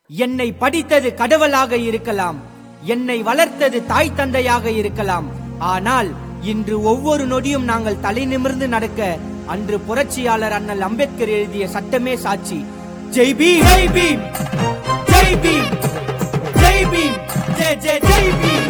என்னை படித்தது கடவுளாக இருக்கலாம் என்னை வளர்த்தது தாய் தந்தையாக இருக்கலாம் ஆனால் இன்று ஒவ்வொரு நொடியும் நாங்கள் தலை நிமிர்ந்து நடக்க அன்று புரட்சியாளர் அண்ணல் அம்பேத்கர் எழுதிய சட்டமே சாட்சி ஜெய் பீம் ஜெய் பீம் ஜெய் பீம் ஜெய் பீம் ஜெய் ஜெய் ஜெய் பீம்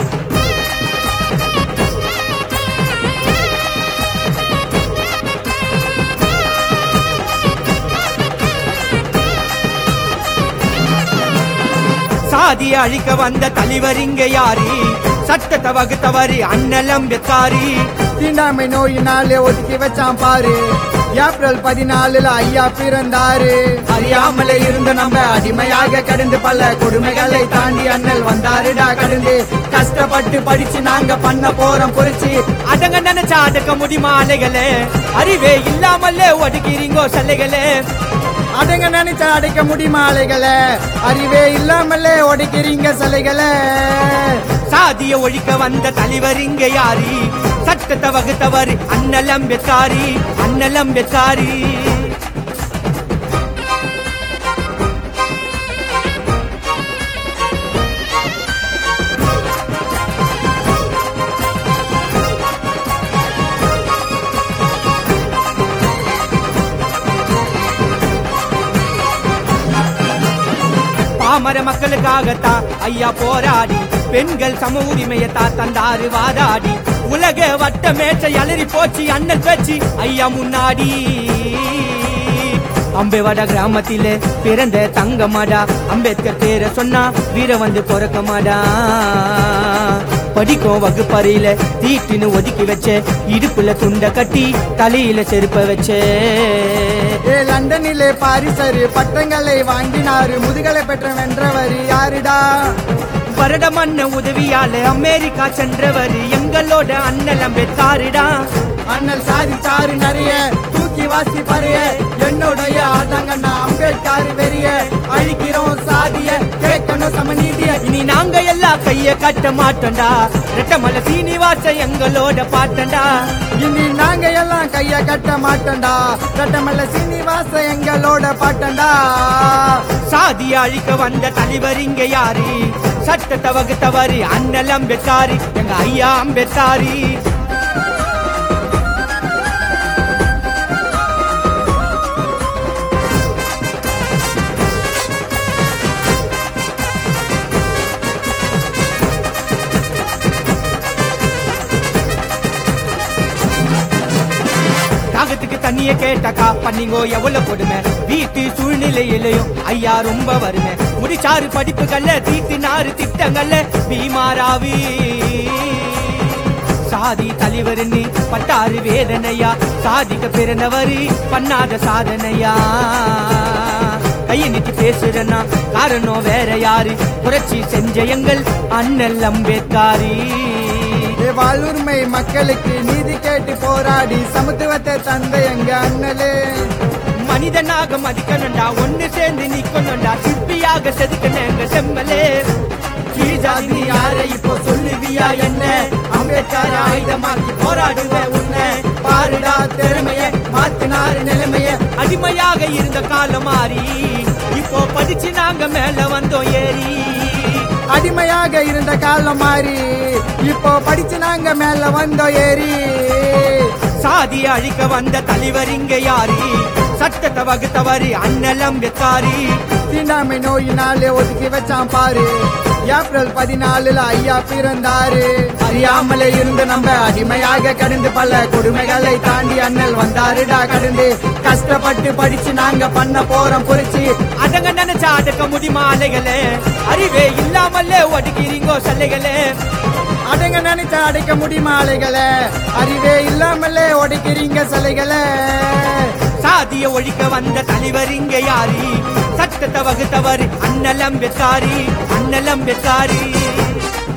சாதிய அழிக்க வந்த தலைவர் இங்க யாரு சட்டத்தை வகுத்தவரு அண்ணல் அம்பேத்காரி தீண்டாமை நோயினாலே ஒதுக்கி வச்சான் பாரு ஏப்ரல் பதினாலுல ஐயா பிறந்தாரு அறியாமலே இருந்த நம்ம அடிமையாக கடந்து பல கொடுமைகளை தாண்டி அண்ணல் வந்தாருடா கடந்து கஷ்டப்பட்டு படிச்சு நாங்க பண்ண போறோம் புரிச்சு அதங்க நினைச்சா அடக்க முடியுமா அலைகளே அறிவே இல்லாமலே ஒடுக்கிறீங்கோ சல்லைகளே அதங்க நினைச்சா அடைக்க முடியுமா அலைகளை அறிவே இல்லாமலே உடைக்கிறீங்க சிலைகளை சாதிய ஒழிக்க வந்த தலைவர் இங்க யாரு சட்டத்தை வகுத்தவர் அண்ணல் அம்பேத்காரி அண்ணல் அம்பேத்காரி பாமர மக்களுக்காகத்தான் ஐயா போராடி பெண்கள் சம உரிமையை தான் தந்தாரு வாதாடி உலக வட்ட மேச்சை அலறி போச்சு அண்ணல் பேச்சு ஐயா முன்னாடி அம்பேவாடா கிராமத்திலே பிறந்த தங்கமாடா அம்பேத்கர் பேரை சொன்னா வீர வந்து பிறக்கமாடா படிக்கும் வகுப்பறையில தீட்டுன்னு ஒதுக்கி வச்ச இடுப்புல துண்ட கட்டி தலையில செருப்ப வச்சே ஏ லண்டனிலே பாரிசரு பட்டங்களை வாங்கினாரு முதுகலை பெற்ற வென்றவர் யாருடா வருட மண்ண உதவியால அமெரிக்கா சென்றவர் எங்களோட அண்ணல் அம்பேத்காருடா அண்ணல் சாதிச்சாரு நிறைய தூக்கி வாசி பறைய என்னுடைய ஆதங்கண்ணா அம்பேத்கர் வெறிய அழிக்கிறோம் சாதிய கேட்கணும் சமநீதிய இனி நாங்க எல்லாம் கைய கட்ட மாட்டோம்டா ரெட்டமலை சீனிவாச எங்களோட பாட்டண்டா இனி நாங்க எல்லாம் கைய கட்ட மாட்டோம்டா கட்டமல்ல சீனிவாச எங்களோட பாட்டண்டா சாதிய அழிக்க வந்த தலைவர் இங்க யாரு சட்டத்தை வகுத்தவர் அண்ணல் அம்பேத்காரி எங்க ஐயா அம்பேத்காரி தாகத்துக்கு தண்ணிய கேட்டாக்கா பண்ணிங்கோ எவ்வளவு கொடுமை வீட்டு சூழ்நிலையிலையும் ஐயா ரொம்ப வறுமை முடிச்சாரு படிப்புகள்ல தீட்டினாரு திட்டங்கள்ல பீமாராவி சாதி தலைவர்னு பட்டாரு வேதனையா சாதிக்க பிறந்தவரு பண்ணாத சாதனையா கையை நீட்டி பேசுறனா காரணம் வேற யாரு புரட்சி செஞ்ச எங்கள் அண்ணல் அம்பேத்காரி ஏ வாழ்வுரிமை மக்களுக்கு நீதி கேட்டு போராடி சமத்துவத்தை தந்த எங்க அண்ணலே மனிதனாக மதிக்கணும்டா ஒண்ணு சேர்ந்து நிக்கணும்டா சிற்பியாக செதுக்கணும் எங்க செம்மலே கீழாதி யாரை இப்போ சொல்லுவியா என்ன அம்பேத்கர் ஆயுதமாக்கி போராடுவ உன்னை பாருடா திறமைய மாத்தினாரு நிலைமைய அடிமையாக இருந்த காலம் மாறி இப்போ படிச்சு நாங்க மேல வந்தோம் ஏறி அடிமையாக இருந்த காலம் மாறி இப்போ படிச்சு நாங்க மேல வந்தோம் ஏறி சாதி அழிக்க வந்த தலைவர் இங்க யாரு சட்டத்தை வகுத்தவரு அண்ணல் அம்பேத்காரி தீண்டாமை நோயினாலே ஒதுக்கி வச்சான் பாரு ஏப்ரல் பதினாலுல ஐயா பிறந்தாரு அறியாமலே இருந்த நம்ம அடிமையாக கடந்து பல கொடுமைகளை தாண்டி அண்ணல் வந்தாருடா கடந்து கஷ்டப்பட்டு படிச்சு நாங்க பண்ண போறோம் புரிச்சு அதங்க நினைச்சா அடக்க முடியுமா அலைகளே அறிவே இல்லாமலே ஒடுக்கிறீங்கோ சல்லைகளே அடங்க நினைச்சா அடைக்க முடியுமா ஆலைகளை அறிவே இல்லாமலே உடைக்கிறீங்க சிலைகளை சாதிய ஒழிக்க வந்த தலைவர் இங்க யாரு சட்டத்தை வகுத்தவர் அண்ணல் அம்பேத்காரி அண்ணல் அம்பேத்காரி